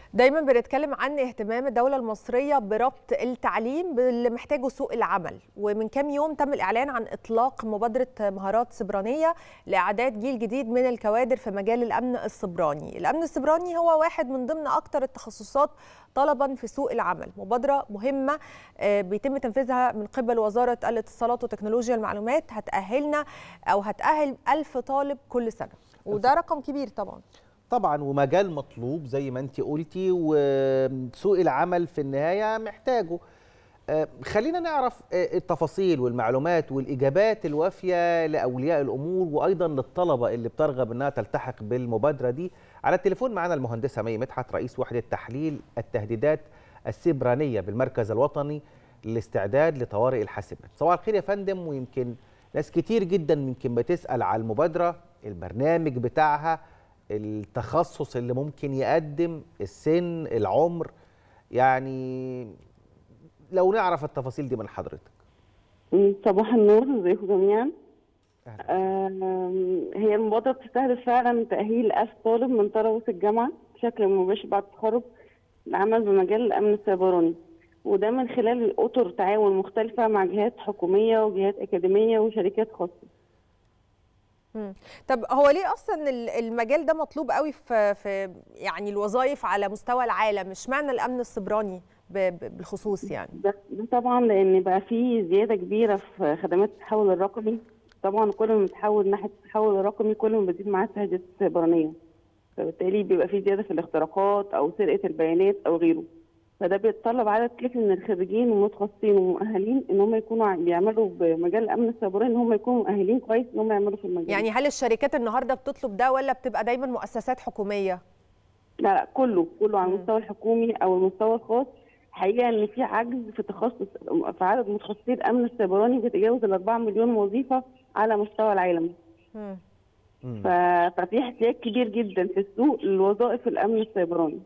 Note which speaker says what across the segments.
Speaker 1: دايما بنتكلم عن اهتمام الدولة المصرية بربط التعليم باللي محتاجه سوق العمل ومن كام يوم تم الإعلان عن إطلاق مبادرة مهارات سبرانية لإعداد جيل جديد من الكوادر في مجال الأمن السبراني الأمن السبراني هو واحد من ضمن أكثر التخصصات طلبا في سوق العمل مبادرة مهمة بيتم تنفيذها من قبل وزارة الاتصالات وتكنولوجيا المعلومات هتأهلنا أو هتأهل ألف طالب كل سنة وده رقم كبير طبعا
Speaker 2: طبعا ومجال مطلوب زي ما انت قلتي وسوق العمل في النهايه محتاجه خلينا نعرف التفاصيل والمعلومات والاجابات الوافيه لاولياء الامور وايضا للطلبه اللي بترغب انها تلتحق بالمبادره دي على التليفون معنا المهندسه مي مدحت رئيس وحده تحليل التهديدات السبرانيه بالمركز الوطني للاستعداد لطوارئ الحاسبات صباح الخير يا فندم ويمكن ناس كتير جدا يمكن بتسال على المبادره البرنامج بتاعها التخصص اللي ممكن يقدم السن العمر يعني لو نعرف التفاصيل دي من حضرتك
Speaker 3: صباح النور ازيكم جميعا هي المبادرة بتستهدف فعلا تأهيل ألف طالب من طلبة الجامعة بشكل مباشر بعد التخرج للعمل بمجال الأمن السيبراني وده من خلال أطر تعاون مختلفة مع جهات حكومية وجهات أكاديمية وشركات خاصة
Speaker 1: طب هو ليه اصلا المجال ده مطلوب قوي في في يعني الوظائف على مستوى العالم مش معنى الامن السبراني بالخصوص يعني
Speaker 3: ده, ده طبعا لان بقى في زياده كبيره في خدمات التحول الرقمي طبعا كل ما بتحول ناحيه التحول الرقمي كل ما بتزيد معاه التهديدات السيبرانيه فبالتالي بيبقى في زياده في الاختراقات او سرقه البيانات او غيره فده بيتطلب عدد كافي من الخريجين والمتخصصين والمؤهلين ان هم يكونوا بيعملوا بمجال الامن السيبراني ان هم يكونوا مؤهلين كويس ان هم يعملوا في المجال
Speaker 1: يعني هل الشركات النهارده بتطلب ده ولا بتبقى دايما مؤسسات حكوميه؟
Speaker 3: لا لا كله كله على المستوى الحكومي او المستوى الخاص حقيقه ان في عجز في تخصص في عدد متخصصي الامن السيبراني بيتجاوز ال 4 مليون وظيفه على مستوى العالم. ف... ففي احتياج كبير جدا في السوق لوظائف الامن السيبراني.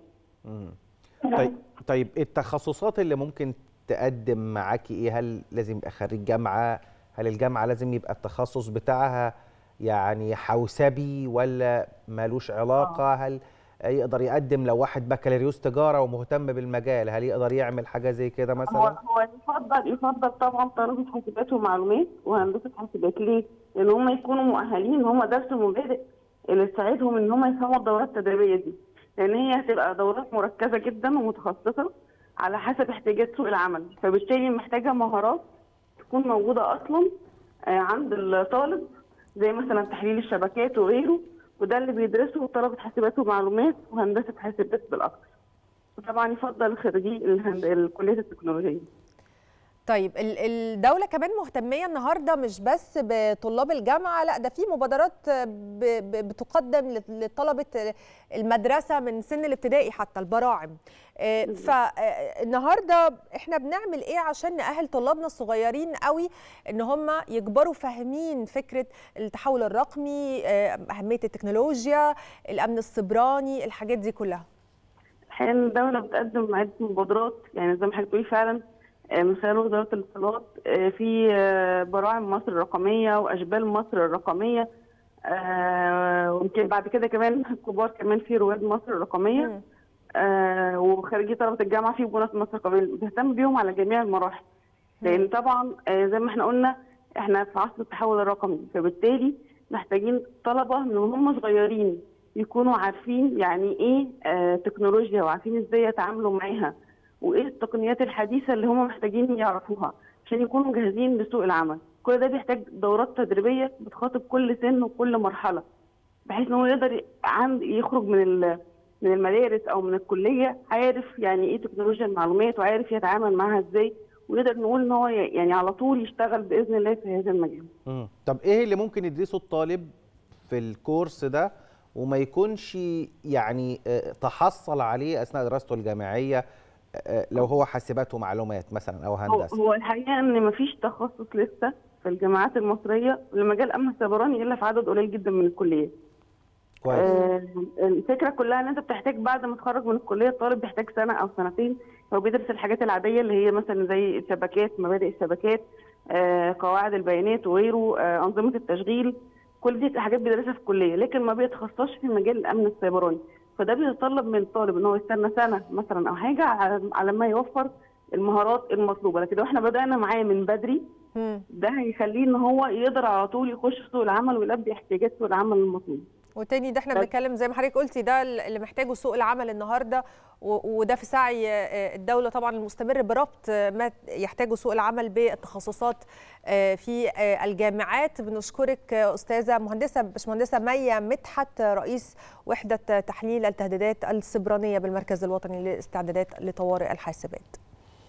Speaker 2: طيب طيب التخصصات اللي ممكن تقدم معاكي ايه هل لازم يبقى خريج جامعه هل الجامعه لازم يبقى التخصص بتاعها يعني حوسبي ولا مالوش علاقه هل يقدر يقدم لو واحد بكالوريوس تجاره ومهتم بالمجال هل يقدر يعمل حاجه زي كده مثلا
Speaker 3: هو هو يفضل يفضل طبعا طلبه حاسبات ومعلومات وهندسه حاسبات ليه؟ لان هم يكونوا مؤهلين ان هم درسوا المبادئ اللي تساعدهم ان هم يفهموا الدورات التدريبيه دي لان هي هتبقى دورات مركزه جدا ومتخصصه على حسب احتياجات سوق العمل فبالتالي محتاجه مهارات تكون موجوده اصلا عند الطالب زي مثلا تحليل الشبكات وغيره وده اللي بيدرسه طلبه حاسبات ومعلومات وهندسه حاسبات بالاكثر وطبعا يفضل خريجي الكليه التكنولوجيه
Speaker 1: طيب الدولة كمان مهتمية النهاردة مش بس بطلاب الجامعة لا ده في مبادرات بتقدم لطلبة المدرسة من سن الابتدائي حتى البراعم فالنهاردة احنا بنعمل ايه عشان نأهل طلابنا الصغيرين قوي ان هم يكبروا فاهمين فكرة التحول الرقمي أهمية التكنولوجيا الأمن السبراني الحاجات دي كلها
Speaker 3: الحقيقة الدولة بتقدم عدة مبادرات يعني زي ما حضرتك بتقولي فعلا من خلال وزاره الاتصالات في براعم مصر الرقميه واشبال مصر الرقميه ويمكن بعد كده كمان كبار كمان في رواد مصر الرقميه وخريجي طلبه الجامعه في بونص مصر الرقميه بتهتم بيهم على جميع المراحل لان طبعا زي ما احنا قلنا احنا في عصر التحول الرقمي فبالتالي محتاجين طلبه من هم صغيرين يكونوا عارفين يعني ايه تكنولوجيا وعارفين ازاي يتعاملوا معاها وايه التقنيات الحديثه اللي هم محتاجين يعرفوها عشان يكونوا جاهزين لسوق العمل كل ده بيحتاج دورات تدريبيه بتخاطب كل سن وكل مرحله بحيث ان هو يقدر عند يخرج من من المدارس او من الكليه عارف يعني ايه تكنولوجيا المعلومات وعارف يتعامل معاها ازاي ونقدر نقول ان هو يعني على طول يشتغل باذن الله في هذا المجال.
Speaker 2: امم طب ايه اللي ممكن يدرسه الطالب في الكورس ده وما يكونش يعني تحصل عليه اثناء دراسته الجامعيه لو هو حاسبات ومعلومات مثلا او هندسه
Speaker 3: هو الحقيقه ان مفيش تخصص لسه في الجامعات المصريه لمجال الامن السيبراني الا في عدد قليل جدا من الكليات
Speaker 2: كويس
Speaker 3: آه الفكره كلها ان انت بتحتاج بعد ما تخرج من الكليه الطالب بيحتاج سنه او سنتين هو بيدرس الحاجات العاديه اللي هي مثلا زي الشبكات مبادئ الشبكات آه قواعد البيانات وغيره آه انظمه التشغيل كل دي حاجات بيدرسها في الكليه لكن ما بيتخصصش في مجال الامن السيبراني فده بيتطلب من الطالب ان هو يستنى سنه مثلا او حاجه على على ما يوفر المهارات المطلوبه لكن لو احنا بدانا معاه من بدري
Speaker 1: مم.
Speaker 3: ده هيخليه ان هو يقدر على طول يخش في سوق العمل ويلبي احتياجات سوق العمل المطلوب
Speaker 1: وتاني ده احنا
Speaker 3: بس-
Speaker 1: بنتكلم زي ما حضرتك قلتي ده اللي محتاجه سوق العمل النهارده و- وده في سعي آه، الدوله طبعا المستمر بربط آه، ما يحتاجه سوق العمل بالتخصصات آه، في آه، الجامعات بنشكرك آه، استاذه مهندسه باشمهندسه ميا مدحت آه، رئيس وحده تحليل التهديدات السبرانيه بالمركز الوطني للاستعدادات لطوارئ الحاسبات